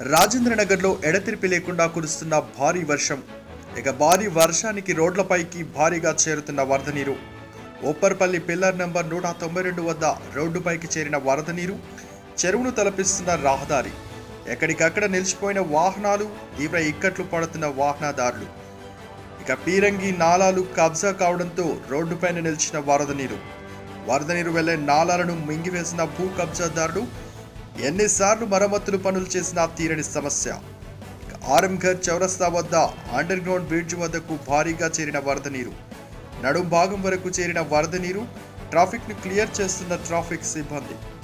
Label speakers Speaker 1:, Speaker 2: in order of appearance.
Speaker 1: రాజేంద్రనగర్లో ఎడతెరిపి లేకుండా కురుస్తున్న భారీ వర్షం ఇక భారీ వర్షానికి రోడ్లపైకి భారీగా చేరుతున్న వరద నీరు ఓప్పర్పల్లి పిల్లర్ నంబర్ నూట తొంభై రెండు వద్ద రోడ్డుపైకి చేరిన వరద నీరు చెరువును తలపిస్తున్న రహదారి ఎక్కడికక్కడ నిలిచిపోయిన వాహనాలు తీవ్ర ఇక్కట్లు పడుతున్న వాహనదారులు ఇక పీరంగి నాలాలు కబ్జా కావడంతో రోడ్డుపైన నిలిచిన వరద నీరు వరద నీరు వెళ్లే నాలాలను మింగివేసిన భూ కబ్జాదారులు ఎన్నిసార్లు మరమ్మతులు పనులు చేసినా తీరని సమస్య ఇక ఆరంఘర్ చౌరస్తా వద్ద అండర్ గ్రౌండ్ బ్రిడ్జ్ వద్దకు భారీగా చేరిన వరద నీరు నడుం భాగం వరకు చేరిన వరద నీరు ట్రాఫిక్ ను క్లియర్ చేస్తున్న ట్రాఫిక్ సిబ్బంది